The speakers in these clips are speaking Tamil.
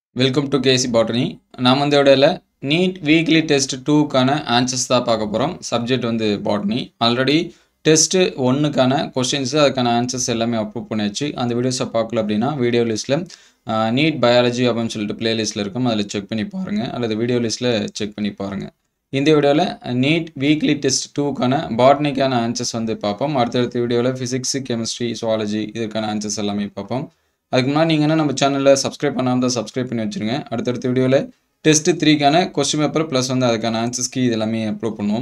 வெல்கம் டு கேசி பாட்டனி நாம் வந்து இடையில நீட் வீக்லி டெஸ்ட் டூக்கான ஆன்சர்ஸ் தான் பார்க்க போகிறோம் சப்ஜெக்ட் வந்து பாட்னி ஆல்ரெடி டெஸ்ட்டு ஒன்றுக்கான கொஷின்ஸு அதுக்கான ஆன்சர்ஸ் எல்லாமே அப்ரூவ் பண்ணியாச்சு அந்த வீடியோஸை பார்க்கல அப்படின்னா வீடியோ லிஸ்ட்டில் நீட் பயாலஜி அப்படின்னு சொல்லிட்டு பிளேலிஸ்ட்டில் இருக்கும் அதில் செக் பண்ணி பாருங்கள் அல்லது வீடியோ லிஸ்ட்டில் செக் பண்ணி பாருங்கள் இந்த வீடியோவில் நீட் வீக்லி டெஸ்ட் டூக்கான பாட்னிக்கான ஆன்சர்ஸ் வந்து பார்ப்போம் அடுத்தடுத்த வீடியோவில் ஃபிசிக்ஸு கெமிஸ்ட்ரி சுவாலஜி இதுக்கான ஆன்சர்ஸ் எல்லாமே பார்ப்போம் அதுக்கு முன்னாடி நீங்கள் என்ன நம்ம சேனலில் சப்ஸ்கிரைப் பண்ணாமல் தான் சப்ஸ்கிரைப் பண்ணி வச்சுருங்க அடுத்தடுத்த வீடியோவில் டெஸ்ட் த்ரீக்கான கொஸ்டின் பேப்பர் ப்ளஸ் வந்து அதுக்கான ஆன்சர்ஸ் கீ இது எல்லாமே அப்லோட் பண்ணுவோம்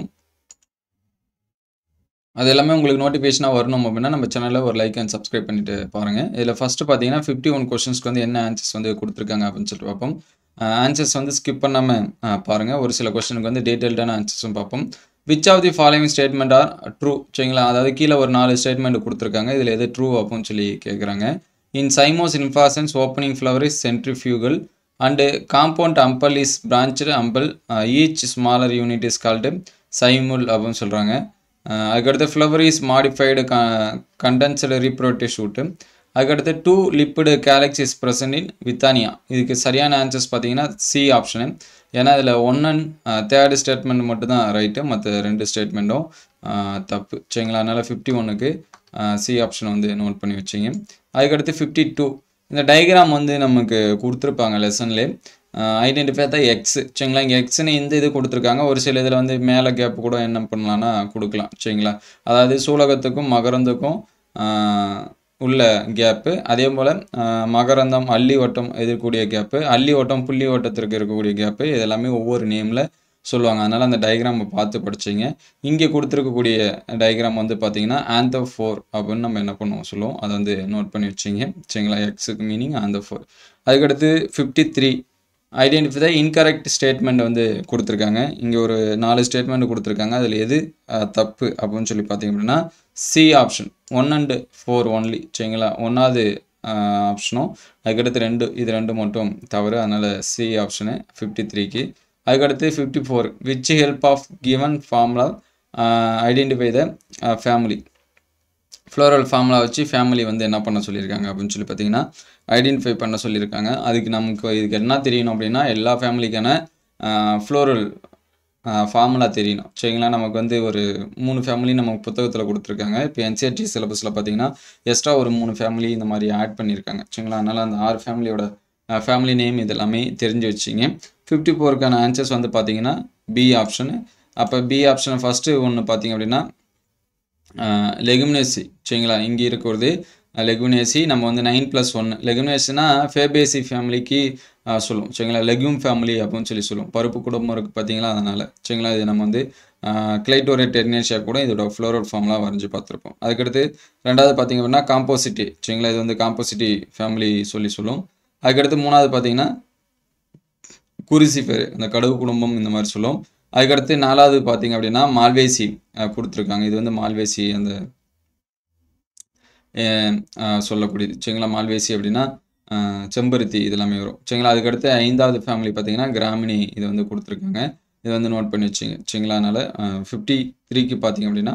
அது எல்லாமே உங்களுக்கு நோட்டிஃபிகேஷனாக வரணும் அப்படின்னா நம்ம சேனலில் ஒரு லைக் அண்ட் சப்ஸ்கிரைப் பண்ணிட்டு பாருங்கள் இதில் ஃபஸ்ட்டு பார்த்தீங்கன்னா ஃபிஃப்டி ஒன் கொஸ்டின்ஸ்க்கு வந்து என்ன ஆன்சர்ஸ் வந்து கொடுத்துருக்காங்க அப்படின்னு சொல்லிட்டு பார்ப்போம் ஆன்சர்ஸ் வந்து ஸ்கிப் பண்ணாமல் பாருங்கள் ஒரு சில கொஸ்டினுக்கு வந்து டீட்டெயில்டான ஆன்சர்ஸும் பார்ப்போம் which of the following statement are true சரிங்களா அதாவது கீழே ஒரு நாலு ஸ்டேட்மெண்ட் கொடுத்துருக்காங்க இதில் எது ட்ரூ அப்படின்னு சொல்லி கேட்குறாங்க in cymose inflorescence opening flower is centrifugal and compound umbel is branch umbel each smaller unit is called cymule அப்படின்னு சொல்கிறாங்க அதுக்கடுத்து ஃப்ளவர் இஸ் மாடிஃபைடு க கண்டென்சடு ரீப்ரோட்டிவ் ஷூட்டு அதுக்கடுத்து two lipped calyx is present in Withania இதுக்கு சரியான ஆன்சர்ஸ் பார்த்தீங்கன்னா சி ஆப்ஷனு ஏன்னா இதில் ஒன் அண்ட் தேர்டு ஸ்டேட்மெண்ட் மட்டும் தான் ரைட்டு மற்ற ரெண்டு ஸ்டேட்மெண்ட்டும் தப்பு சரிங்களா அதனால் ஃபிஃப்டி ஒன்றுக்கு சி ஆப்ஷன் வந்து நோட் பண்ணி வச்சிங்க அதுக்கடுத்து ஃபிஃப்டி டூ இந்த டயக்ராம் வந்து நமக்கு கொடுத்துருப்பாங்க லெசன்லேயே ஐடென்டிஃபை தான் எக்ஸ் சரிங்களா இங்கே எக்ஸ்னு இந்த இது கொடுத்துருக்காங்க ஒரு சில இதில் வந்து மேலே கேப் கூட என்ன பண்ணலான்னா கொடுக்கலாம் சரிங்களா அதாவது சூலகத்துக்கும் மகரந்துக்கும் உள்ள கேப்பு அதே போல் மகரந்தம் அள்ளி வட்டம் எதிர்க்கூடிய கேப்பு அள்ளி வட்டம் புள்ளி வட்டத்திற்கு இருக்கக்கூடிய கேப்பு இது எல்லாமே ஒவ்வொரு நேமில் சொல்லுவாங்க அதனால் அந்த டயக்ராமை பார்த்து படிச்சிங்க இங்கே கொடுத்துருக்கக்கூடிய டயக்ராம் வந்து பார்த்தீங்கன்னா ஆந்தோ ஃபோர் அப்படின்னு நம்ம என்ன பண்ணுவோம் சொல்லுவோம் அதை வந்து நோட் பண்ணி வச்சிங்க சரிங்களா எக்ஸுக்கு மீனிங் ஆந்தோ ஃபோர் அதுக்கடுத்து fifty three identify the incorrect statement வந்து கொடுத்துருக்காங்க இங்கே ஒரு நாலு ஸ்டேட்மெண்ட் கொடுத்துருக்காங்க அதில் எது தப்பு அப்படின்னு சொல்லி பார்த்தீங்க அப்படின்னா C option one and four only சரிங்களா ஒன்றாவது ஆப்ஷனும் அதுக்கடுத்து ரெண்டு இது ரெண்டு மட்டும் தவறு அதனால் சி ஆப்ஷனு ஃபிஃப்டி த்ரீக்கு அதுக்கடுத்து fifty four which help of given formula identify the family floral formula வச்சு ஃபேமிலி வந்து என்ன பண்ண சொல்லியிருக்காங்க அப்படின்னு சொல்லி பார்த்தீங்கன்னா ஐடென்டிஃபை பண்ண சொல்லியிருக்காங்க அதுக்கு நமக்கு இதுக்கு என்ன தெரியணும் அப்படின்னா எல்லா ஃபேமிலிக்கான ஃப்ளோரல் ஃபார்முலா தெரியணும் சரிங்களா நமக்கு வந்து ஒரு மூணு ஃபேமிலி நமக்கு புத்தகத்தில் கொடுத்துருக்காங்க இப்போ என்சிஆர்டி சிலபஸில் பார்த்தீங்கன்னா எக்ஸ்ட்ரா ஒரு மூணு ஃபேமிலி இந்த மாதிரி ஆட் பண்ணியிருக்காங்க சரிங்களா அதனால் அந்த ஆறு ஃபேமிலியோட ஃபேமிலி நேம் இது எல்லாமே தெரிஞ்சு வச்சிங்க ஃபிஃப்டி ஃபோருக்கான ஆன்சர்ஸ் வந்து பார்த்தீங்கன்னா பி ஆப்ஷனு அப்போ பி ஆப்ஷனை ஃபஸ்ட்டு ஒன்று பார்த்தீங்க அப்படின்னா லெகுமினேசி சரிங்களா இங்கே இருக்கிறது லெகுமினேசி நம்ம வந்து நைன் ப்ளஸ் ஒன்று லெகுமினேசினா ஃபேபேசி ஃபேமிலிக்கு சொல்லுவோம் சரிங்களா லெக்யூம் ஃபேமிலி அப்படின்னு சொல்லி சொல்லுவோம் பருப்பு குடும்பம் இருக்குது பார்த்தீங்களா அதனால் சரிங்களா இது நம்ம வந்து கிளைட்டோரே டெர்னேஷியா கூட இதோட ஃப்ளோரோட் ஃபார்ம்லாம் வரைஞ்சி பார்த்துருப்போம் அதுக்கடுத்து ரெண்டாவது பார்த்தீங்க அப்படின்னா காம்போசிட்டி சரிங்களா இது வந்து காம்போசிட்டி ஃபேமிலி சொல்லி சொல்லுவோம் அதுக்கடுத்து மூணாவது பார்த்தீங்கன்னா குரிசிஃபர் இந்த கடவு குடும்பம் இந்த மாதிரி சொல்லுவோம் அதுக்கடுத்து நாலாவது பார்த்தீங்க அப்படின்னா மால்வேசி கொடுத்துருக்காங்க இது வந்து மால்வேசி அந்த சொல்லக்கூடியது சரிங்களா மால்வேசி அப்படின்னா செம்பருத்தி இதெல்லாமே வரும் சரிங்களா அதுக்கடுத்து ஐந்தாவது ஃபேமிலி பார்த்தீங்கன்னா கிராமினி இது வந்து கொடுத்துருக்காங்க இது வந்து நோட் பண்ணி வச்சுங்க சரிங்களா அதனால் ஃபிஃப்டி த்ரீக்கு பார்த்தீங்க அப்படின்னா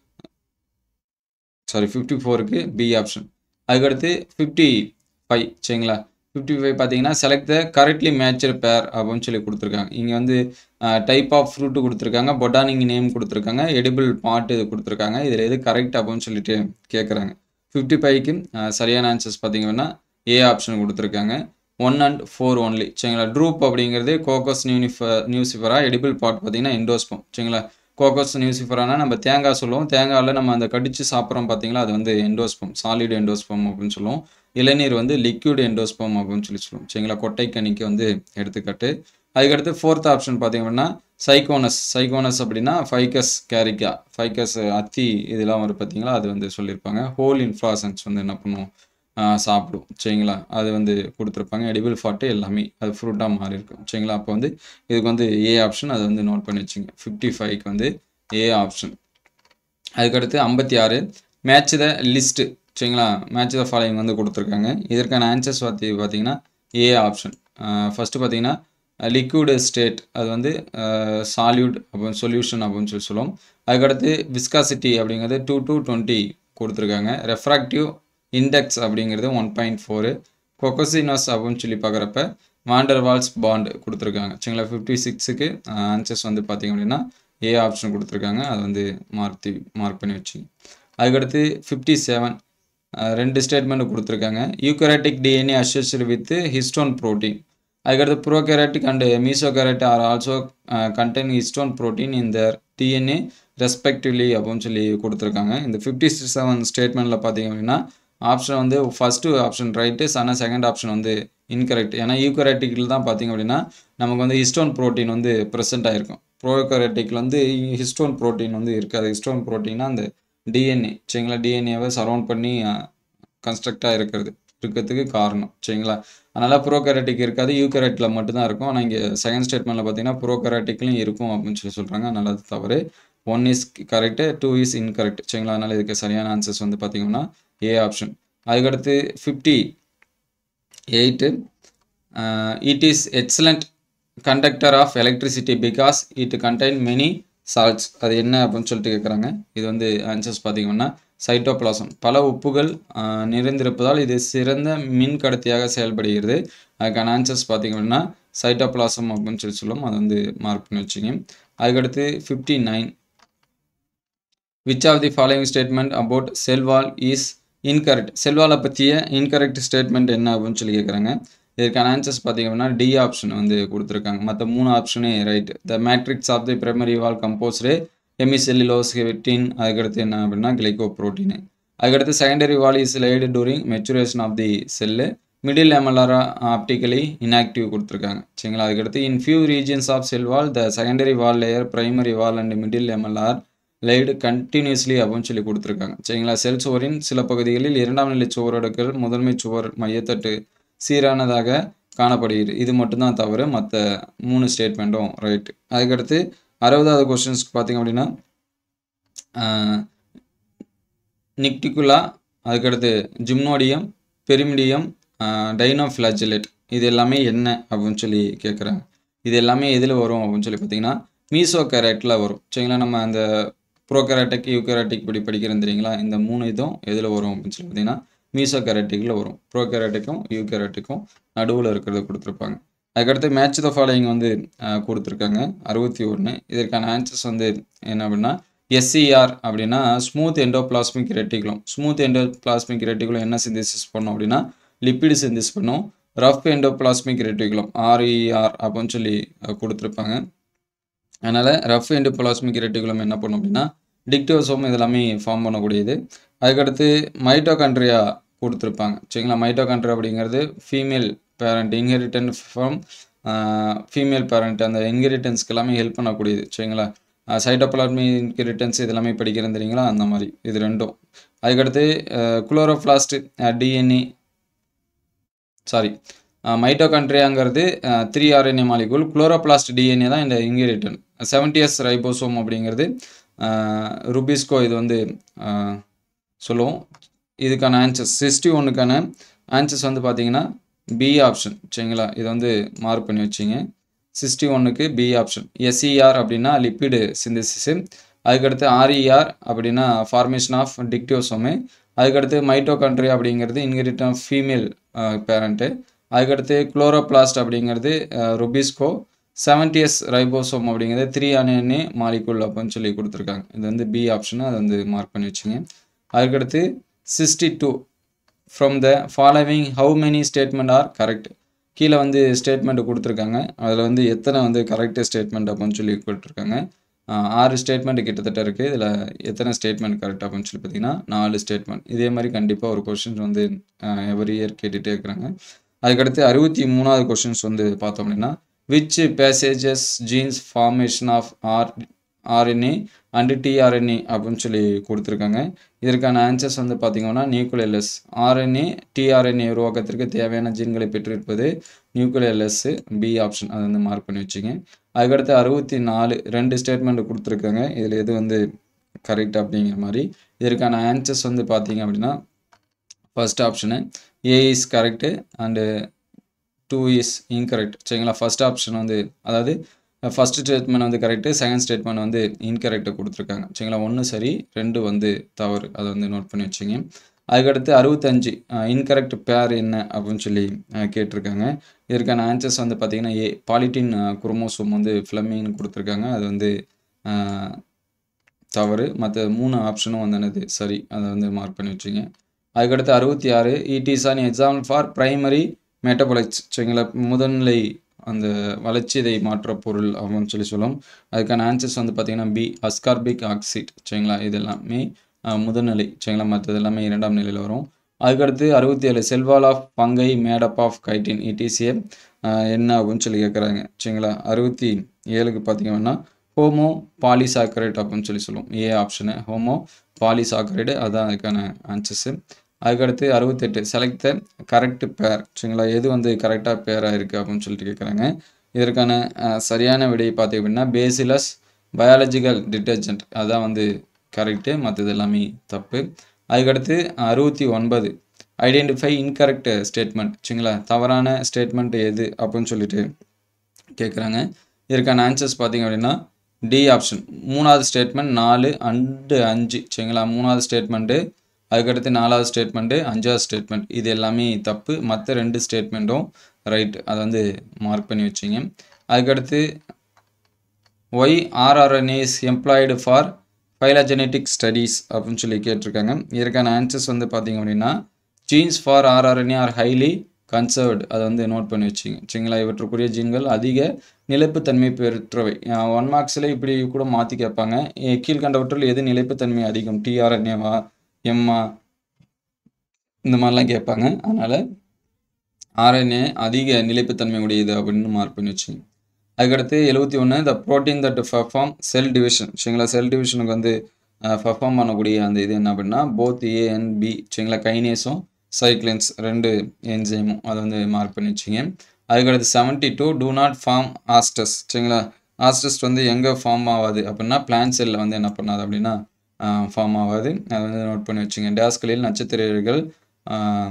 சாரி ஃபிஃப்டி ஃபோருக்கு பி ஆப்ஷன் அதுக்கடுத்து ஃபிஃப்டி ஃபைவ் சரிங்களா ஃபிஃப்டி ஃபைவ் பார்த்தீங்கன்னா select the correctly matched pair அப்படின்னு சொல்லி கொடுத்துருக்காங்க இங்கே வந்து டைப் ஆஃப் ஃப்ரூட்டு கொடுத்துருக்காங்க பொட்டானிக் நேம் கொடுத்துருக்காங்க எடிபிள் பாட்டு இது கொடுத்துருக்காங்க இதில் எது கரெக்ட் அப்படின்னு சொல்லிட்டு கேட்குறாங்க ஃபிஃப்டி ஃபைவ்க்கு சரியான ஆன்சர்ஸ் பார்த்தீங்கன்னா ஏ ஆப்ஷன் கொடுத்துருக்காங்க ஒன் அண்ட் ஃபோர் ஒன்லி சரிங்களா ட்ரூப் அப்படிங்கிறது கோகோஸ் நியூனிஃப நியூசிஃபரா எடிபிள் பாட் பார்த்தீங்கன்னா எண்டோஸ்பம் சரிங்களா கோகோஸ் நியூசிஃபரானா நம்ம தேங்காய் சொல்லுவோம் தேங்காயில் நம்ம அந்த கடிச்சு சாப்பிட்றோம் பார்த்தீங்களா அது வந்து எண்டோஸ்பம் சாலிட் எண்டோஸ்பம் அப்படின்னு சொல்லுவோம் இளநீர் வந்து லிக்யூட் எண்டோஸ்பம் அப்படின்னு சொல்லி சொல்லுவோம் சரிங்களா கொட்டைக்கனிக்கு வந்து எடுத்துக்காட்டு அதுக்கடுத்து ஃபோர்த் ஆப்ஷன் பார்த்தீங்கன்னா சைக்கோனஸ் சைக்கோனஸ் அப்படின்னா ஃபைக்கஸ் கேரிக்கா ஃபைக்கஸ் அத்தி இதெல்லாம் வரும் பார்த்தீங்களா அது வந்து சொல்லியிருப்பாங்க ஹோல் இன்ஃப்ளாசன்ஸ் வந்து என்ன பண்ணுவோம் சாப்பிடும் சரிங்களா அது வந்து கொடுத்துருப்பாங்க எடிபிள் ஃபாட்டு எல்லாமே அது ஃப்ரூட்டாக மாறி இருக்கும் சரிங்களா அப்போ வந்து இதுக்கு வந்து ஏ ஆப்ஷன் அது வந்து நோட் பண்ணி வச்சுங்க ஃபிஃப்டி ஃபைவ்க்கு வந்து ஏ ஆப்ஷன் அதுக்கடுத்து ஐம்பத்தி ஆறு மேட்ச் த லிஸ்ட்டு சரிங்களா மேட்ச் த ஃபாலோயிங் வந்து கொடுத்துருக்காங்க இதற்கான ஆன்சர்ஸ் பார்த்தி பார்த்தீங்கன்னா ஏ ஆப்ஷன் ஃபஸ்ட்டு பார்த்தீங்கன்னா லிக்விடு ஸ்டேட் அது வந்து சால்யூட் அப்படின்னு சொல்யூஷன் அப்படின்னு சொல்லி சொல்லுவோம் அதுக்கடுத்து விஸ்காசிட்டி அப்படிங்கிறது டூ டூ டுவெண்ட்டி கொடுத்துருக்காங்க ரெஃப்ராக்டிவ் இண்டெக்ஸ் அப்படிங்கிறது ஒன் பாயிண்ட் ஃபோரு கொக்கோசினஸ் அப்படின்னு சொல்லி பார்க்குறப்ப வாண்டர் வால்ஸ் பாண்ட் கொடுத்துருக்காங்க சரிங்களா ஃபிஃப்டி சிக்ஸுக்கு ஆன்சர்ஸ் வந்து பார்த்தீங்க அப்படின்னா ஏ ஆப்ஷன் கொடுத்துருக்காங்க அது வந்து மாற்றி மார்க் பண்ணி வச்சு அதுக்கடுத்து ஃபிஃப்டி செவன் ரெண்டு ஸ்டேட்மெண்ட் கொடுத்துருக்காங்க eukaryotic DNA associate with histone protein அதுக்கடுத்து prokaryotic and mesokaryote are also contain histone protein இந்த டிஎன்ஏ ரெஸ்பெக்டிவ்லி அப்படின்னு சொல்லி கொடுத்துருக்காங்க இந்த ஃபிஃப்டி செவன் ஸ்டேட்மெண்ட்டில் பார்த்தீங்க அப்படின்னா ஆப்ஷன் வந்து ஃபஸ்ட்டு ஆப்ஷன் ரைட்டு ஆனால் செகண்ட் ஆப்ஷன் வந்து இன்கரெக்ட் ஏன்னா யூக்கராட்டிக்கில் தான் பார்த்தீங்க அப்படின்னா நமக்கு வந்து ஹிஸ்டோன் ப்ரோட்டீன் வந்து ப்ரெசென்ட் ஆகிருக்கும் ப்ரோகராட்டிக்கில் வந்து ஹிஸ்டோன் ப்ரோட்டீன் வந்து இருக்காது ஹிஸ்டோன் ப்ரோட்டீன்னா அந்த டிஎன்ஏ சரிங்களா டிஎன்ஏவை சரௌண்ட் பண்ணி கன்ஸ்ட்ரக்டாக இருக்கிறது இருக்கிறதுக்கு காரணம் சரிங்களா அதனால் ப்ரோகராட்டிக் இருக்காது யூக்கராட்டில் மட்டும்தான் இருக்கும் ஆனால் இங்கே செகண்ட் ஸ்டேட்மெண்ட்டில் பார்த்தீங்கன்னா ப்ரோகராட்டிக்லையும் இருக்கும் அப்படின்னு சொல்லி சொல்கிறாங்க அதனால் அது தவறு one is correct two is incorrect சரிங்களா அதனால் இதுக்கு சரியான ஆன்சர்ஸ் வந்து பார்த்தீங்கன்னா ஏ ஆப்ஷன் அதுக்கடுத்து fifty eight it is excellent conductor of electricity because it contain many salts அது என்ன அப்படின்னு சொல்லிட்டு கேட்குறாங்க இது வந்து ஆன்சர்ஸ் பார்த்தீங்கன்னா சைட்டோபிளாசம் பல உப்புகள் நிறைந்திருப்பதால் இது சிறந்த மின் கடத்தியாக செயல்படுகிறது அதுக்கான ஆன்சர்ஸ் பார்த்தீங்க அப்படின்னா சைட்டோபிளாசம் அப்படின்னு சொல்லி சொல்லுவோம் அதை வந்து மார்க் பண்ணி வச்சுங்க அதுக்கடுத்து fifty nine which of the following statement about cell wall is incorrect செல்வாலை பற்றிய இன்கரெக்ட் ஸ்டேட்மெண்ட் என்ன அப்படின்னு சொல்லி கேட்குறாங்க இதுக்கான ஆன்சர்ஸ் பார்த்தீங்க அப்படின்னா டி ஆப்ஷன் வந்து கொடுத்துருக்காங்க மற்ற மூணு ஆப்ஷனே right the matrix of the primary wall composed hemicellulose ஹெட்டின் அதுக்கடுத்து என்ன அப்படின்னா கிளைகோ ப்ரோட்டீன் அதுக்கடுத்து secondary wall is laid during maturation of the cell middle MLR optically inactive கொடுத்துருக்காங்க சரிங்களா அதுக்கடுத்து in few regions of cell wall the secondary wall layer primary wall and middle MLR laid continuously அப்படின்னு சொல்லி கொடுத்துருக்காங்க சரிங்களா செல் சுவரின் சில பகுதிகளில் இரண்டாம் நிலை சுவரடுக்கள் முதன்மை சுவர் மையத்தட்டு சீரானதாக காணப்படுகிறது இது மட்டும்தான் தவறு மற்ற மூணு ஸ்டேட்மெண்ட்டும் ரைட்டு அதுக்கடுத்து அறுபதாவது கொஸ்டின்ஸ்க்கு பார்த்தீங்க அப்படின்னா நிக்டிகுலா அதுக்கடுத்து ஜிம்னோடியம் பெருமிடியம் டைனோஃப்ளாஜிலேட் இது எல்லாமே என்ன அப்படின்னு சொல்லி கேட்குறாங்க இது எல்லாமே எதில் வரும் அப்படின்னு சொல்லி பார்த்தீங்கன்னா மீசோ கேரட்டில் வரும் சரிங்களா நம்ம அந்த ப்ரோகேராட்டிக் யூகேராட்டிக் இப்படி படிக்கிறோம் தெரியுங்களா இந்த மூணு இதுவும் எதில் வரும் அப்படின்னு சொல்லி பார்த்தீங்கன்னா மீசோ கேரட்டிக்கில் வரும் ப்ரோகேராட்டிக்கும் யூகேராட்டிக்கும் நடுவில் இருக்கிறத கொடுத்துருப்பாங்க அதுக்கடுத்து மேட்ச் த ஃபாலோயிங் வந்து கொடுத்துருக்காங்க அறுபத்தி ஒன்று இதற்கான ஆன்சர்ஸ் வந்து என்ன அப்படின்னா எஸ்சிஆர் அப்படின்னா smooth endoplasmic reticulum smooth endoplasmic reticulum என்ன சிந்திசிஸ் பண்ணோம் அப்படின்னா லிப்பிடு சிந்திஸ் பண்ணும் ரஃப் எண்டோபிளாஸ்மிக் ரெட்டிகுலம் ஆர்இஆர் அப்படின்னு சொல்லி கொடுத்துருப்பாங்க அதனால் ரஃப் எண்டோபிளாஸ்மிக் ரெட்டிகுலம் என்ன பண்ணும் அப்படின்னா டிக்டோசோம் இதெல்லாமே ஃபார்ம் பண்ணக்கூடியது அதுக்கடுத்து மைட்டோகான்ட்ரியா கொடுத்துருப்பாங்க சரிங்களா மைட்டோகான்ட்ரியா அப்படிங்கிறது female parent inherited from female parent அந்த இன்ஹெரிட்டன்ஸ்க்கு எல்லாமே ஹெல்ப் பண்ணக்கூடியது சரிங்களா சைட்டோபிளாஸ்மி இன்ஹெரிட்டன்ஸ் இதெல்லாமே படிக்கிறேன் தெரியுங்களா அந்த மாதிரி இது ரெண்டும் அதுக்கடுத்து குளோரோஃப்ளாஸ்ட் டிஎன்ஏ சாரி மைட்டோகான்ட்ரியாங்கிறது three RNA molecule chloroplast DNA தான் இந்த இன்ஹெரிட்டன் செவன்டிஎஸ் ரைபோசோம் அப்படிங்கிறது ருபிஸ்கோ இது வந்து சொல்லுவோம் இதுக்கான ஆன்சர்ஸ் சிக்ஸ்டி ஒன்றுக்கான ஆன்சர்ஸ் வந்து பார்த்தீங்கன்னா பி ஆப்ஷன் சரிங்களா இது வந்து மார்க் பண்ணி வச்சிங்க சிக்ஸ்டி ஒன்றுக்கு பி ஆப்ஷன் எஸ்இஆர் அப்படின்னா லிப்பிடு சிந்தசிஸு அதுக்கடுத்து ஆர்இஆர் அப்படின்னா ஃபார்மேஷன் ஆஃப் டிக்டியோசோமு அதுக்கடுத்து மைட்டோகான்ட்ரி அப்படிங்கிறது இன்ஹெரிட் ஆஃப் ஃபீமேல் பேரண்ட்டு அதுக்கடுத்து குளோரோபிளாஸ்ட் அப்படிங்கிறது ருபிஸ்கோ செவன்டிஎஸ் ரைபோசோம் அப்படிங்கிறது த்ரீ அனே மாலிகுல் அப்படின்னு சொல்லி கொடுத்துருக்காங்க இது வந்து பி ஆப்ஷன் அதை வந்து மார்க் பண்ணி வச்சுங்க அதுக்கடுத்து sixty two from the following how many statement are correct கீழே வந்து ஸ்டேட்மெண்ட் கொடுத்துருக்காங்க அதில் வந்து எத்தனை வந்து கரெக்ட் ஸ்டேட்மெண்ட் அப்படின்னு சொல்லி கொடுத்துருக்காங்க ஆறு ஸ்டேட்மெண்ட் கிட்டத்தட்ட இருக்குது இதில் எத்தனை ஸ்டேட்மெண்ட் கரெக்ட் அப்படின்னு சொல்லி பார்த்தீங்கன்னா நாலு ஸ்டேட்மெண்ட் இதே மாதிரி கண்டிப்பாக ஒரு கொஷின்ஸ் வந்து எவ்ரி இயர் கேட்டுகிட்டே இருக்கிறாங்க அதுக்கடுத்து அறுபத்தி மூணாவது கொஷின்ஸ் வந்து பார்த்தோம் அப்படின்னா which passages genes formation of R RNA and tRNA அப்படின்னு சொல்லி கொடுத்துருக்காங்க இதற்கான ஆன்சர்ஸ் வந்து பார்த்திங்கன்னா நியூக்ளியலஸ் ஆர்என்ஏ டிஆர்என்ஏ உருவாக்கத்திற்கு தேவையான ஜீன்களை பெற்றிருப்பது நியூக்ளியலஸ்ஸு பி ஆப்ஷன் அதை வந்து மார்க் பண்ணி வச்சுங்க அதுக்கடுத்து அறுபத்தி நாலு ரெண்டு ஸ்டேட்மெண்ட் கொடுத்துருக்காங்க இதில் எது வந்து கரெக்ட் அப்படிங்கிற மாதிரி இதற்கான ஆன்சர்ஸ் வந்து பார்த்தீங்க அப்படின்னா first option A is correct and two is incorrect சரிங்களா ஃபர்ஸ்ட் ஆப்ஷன் வந்து அதாவது ஃபஸ்ட் ஸ்டேட்மெண்ட் வந்து கரெக்டு செகண்ட் ஸ்டேட்மெண்ட் வந்து இன்கரெக்டை கொடுத்துருக்காங்க சரிங்களா ஒன்று சரி ரெண்டு வந்து தவறு அதை வந்து நோட் பண்ணி வச்சுங்க அதுக்கடுத்து அறுபத்தஞ்சு இன்கரெக்ட் பேர் என்ன அப்படின்னு சொல்லி அஹ், கேட்டிருக்காங்க இதற்கான ஆன்சர்ஸ் வந்து பார்த்தீங்கன்னா ஏ பாலிட்டின் குரோமோசோம் வந்து ஃப்ளமிங்னு கொடுத்துருக்காங்க அது வந்து அஹ், தவறு மற்ற மூணு ஆப்ஷனும் வந்து என்னது சரி அதை வந்து மார்க் பண்ணி வச்சுங்க அதுக்கடுத்து அறுபத்தி ஆறு it is an example for primary metabolites சரிங்களா முதல்நிலை அந்த வளர்ச்சிதை மாற்ற பொருள் அப்படின்னு சொல்லி சொல்லும் அதுக்கான ஆன்சர்ஸ் வந்து பார்த்தீங்கன்னா பி அஸ்கார்பிக் ஆக்சைடு சரிங்களா இது எல்லாமே அஹ், முதல்நிலை சரிங்களா மற்றது எல்லாமே இரண்டாம் நிலையில் வரும் அதுக்கடுத்து அறுபத்தி ஏழு cell wall of fungi made up of chitin இடிசிஏ என்ன அப்படின்னு சொல்லி கேட்குறாங்க சரிங்களா அறுபத்தி ஏழுக்கு பார்த்தீங்கன்னா ஹோமோ பாலிசாக்கரைட் அப்படின்னு சொல்லி சொல்லுவோம் ஏ ஆப்ஷனு ஹோமோ பாலிசாக்கரைடு அதுதான் அதுக்கான ஆன்சர்ஸு அதுக்கடுத்து அறுபத்தெட்டு செலக்ட் த கரெக்ட் பேர் சரிங்களா எது வந்து கரெக்டாக பேராக இருக்குது அப்படின்னு சொல்லிட்டு கேட்குறாங்க இதற்கான அஹ், சரியான விடையை பார்த்தீங்க அப்படின்னா பேசிலஸ் பயாலஜிக்கல் டிட்டர்ஜென்ட் அதான் வந்து கரெக்டு மற்றது எல்லாமே தப்பு அதுக்கடுத்து அறுபத்தி ஒன்பது ஐடென்டிஃபை இன்கரெக்ட் ஸ்டேட்மெண்ட் சரிங்களா தவறான ஸ்டேட்மெண்ட் எது அப்படின்னு சொல்லிட்டு கேட்குறாங்க இதற்கான ஆன்சர்ஸ் பார்த்தீங்க அப்படின்னா டி ஆப்ஷன் மூணாவது ஸ்டேட்மெண்ட் நாலு அண்டு அஞ்சு சரிங்களா மூணாவது ஸ்டேட்மெண்ட்டு அதுக்கடுத்து நாலாவது ஸ்டேட்மெண்ட்டு அஞ்சாவது ஸ்டேட்மெண்ட் இது எல்லாமே தப்பு மற்ற ரெண்டு ஸ்டேட்மெண்ட்டும் ரைட் அதை வந்து மார்க் பண்ணி வச்சிங்க அதுக்கடுத்து why rRNA is employed for phylogenetic studies அப்படின்னு சொல்லி கேட்டிருக்காங்க இதற்கான ஆன்சர்ஸ் வந்து பார்த்தீங்க அப்படின்னா genes for rRNA are highly conserved அதை வந்து நோட் பண்ணி வச்சிங்க சரிங்களா இவற்றுக்குரிய ஜீன்கள் அதிக நிலைப்புத்தன்மை பெற்றவை ஒன் மார்க்ஸில் இப்படி கூட மாற்றி கேட்பாங்க எ- கீழ்கண்டவற்றில் எது நிலைப்புத்தன்மை அதிகம் டிஆர்என்ஏவா எம்மா இந்த மாதிரிலாம் கேட்பாங்க அதனால் ஆர்என்ஏ அதிக நிலைப்புத்தன்மை உடையது அப்படின்னு மார்க் பண்ணி வச்சுங்க அதுக்கடுத்து எழுபத்தி ஒன்று the protein that perform cell division சரிங்களா செல் டிவிஷனுக்கு வந்து பர்ஃபார்ம் பண்ணக்கூடிய அந்த இது என்ன அப்படின்னா போத் ஏ அண்ட் பி சரிங்களா கைனேஸும் சைக்ளின்ஸ் ரெண்டு என்ஜைமும் அதை வந்து மார்க் பண்ணி வச்சிங்க அதுக்கடுத்து seventy two do not form asters சரிங்களா ஆஸ்டஸ் வந்து எங்கே ஃபார்ம் ஆகாது அப்படின்னா பிளான் செல்லில் வந்து என்ன பண்ணாது அப்படின்னா ஃபார்ம் ஆகாது அதை வந்து நோட் பண்ணி வச்சுங்க டேஸ்களில் நட்சத்திரர்கள் ஆஹ்,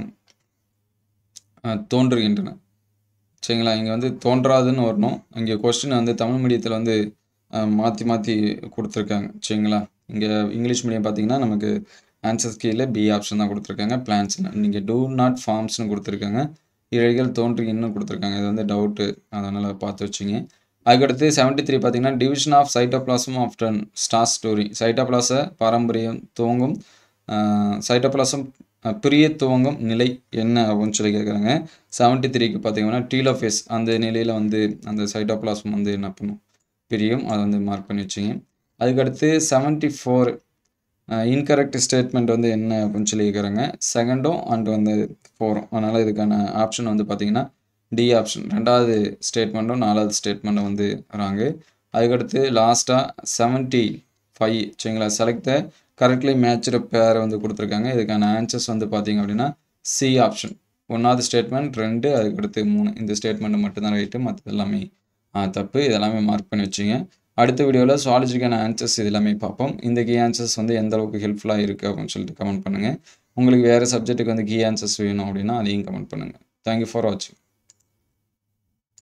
ஆஹ், தோன்றுகின்றன சரிங்களா இங்கே வந்து தோன்றாதுன்னு வரணும் இங்கே கொஸ்டின் வந்து தமிழ் மீடியத்தில் வந்து மாற்றி மாற்றி கொடுத்துருக்காங்க சரிங்களா இங்கே இங்கிலீஷ் மீடியம் பார்த்தீங்கன்னா நமக்கு ஆன்சர்ஸ் கீழே பி ஆப்ஷன் தான் கொடுத்துருக்காங்க பிளான்ஸ்னு நீங்கள் டூ நாட் ஃபார்ம்ஸ்னு கொடுத்துருக்காங்க இழைகள் தோன்றுகின்னு கொடுத்துருக்காங்க இது வந்து டவுட்டு அதனால் பார்த்து வச்சுங்க அதுக்கடுத்து செவன்ட்டி த்ரீ பார்த்தீங்கன்னா division of cytoplasm after star story சைட்டோபிளாச பாரம்பரியம் துவங்கும் சைட்டோபிளாசம் பிரிய துவங்கும் நிலை என்ன அப்படின்னு சொல்லி கேட்குறாங்க செவன்ட்டி த்ரீக்கு பார்த்தீங்கன்னா டீலோஃபேஸ் அந்த நிலையில் வந்து அந்த சைட்டோபிளாசம் வந்து என்ன பண்ணும் பிரியும் அதை வந்து மார்க் பண்ணி வச்சிங்க அதுக்கடுத்து செவன்ட்டி ஃபோர் இன்கரெக்ட் ஸ்டேட்மெண்ட் வந்து என்ன அப்படின்னு சொல்லி கேட்குறாங்க செகண்டும் அண்ட் வந்து ஃபோரும் அதனால் இதுக்கான ஆப்ஷன் வந்து பார்த்தீங்கன்னா டி ஆப்ஷன் ரெண்டாவது ஸ்டேட்மெண்ட்டும் நாலாவது ஸ்டேட்மெண்ட்டும் வந்து வராங்க அதுக்கடுத்து லாஸ்ட்டாக செவன்ட்டி ஃபைவ் சரிங்களா select the correctly matched pair வந்து கொடுத்துருக்காங்க இதுக்கான ஆன்சர்ஸ் வந்து பார்த்தீங்க அப்படின்னா சி ஆப்ஷன் ஒன்றாவது ஸ்டேட்மெண்ட் ரெண்டு அதுக்கடுத்து மூணு இந்த ஸ்டேட்மெண்ட் மட்டும்தான் ரைட்டு மற்றது எல்லாமே ஆ, தப்பு இதெல்லாமே மார்க் பண்ணி வச்சிங்க அடுத்த வீடியோவில் சுவாலஜிக்கான ஆன்சர்ஸ் இது எல்லாமே பார்ப்போம் இந்த கீ ஆன்சர்ஸ் வந்து எந்த அளவுக்கு ஹெல்ப்ஃபுல்லாக இருக்குது அப்படின்னு சொல்லிட்டு கமெண்ட் பண்ணுங்கள் உங்களுக்கு வேறு சப்ஜெக்ட்டுக்கு வந்து கீ ஆன்சர்ஸ் வேணும் அப்படின்னா அதையும் கமெண்ட் பண்ணுங்கள் தேங்க்யூ ஃபார் வாட்சிங்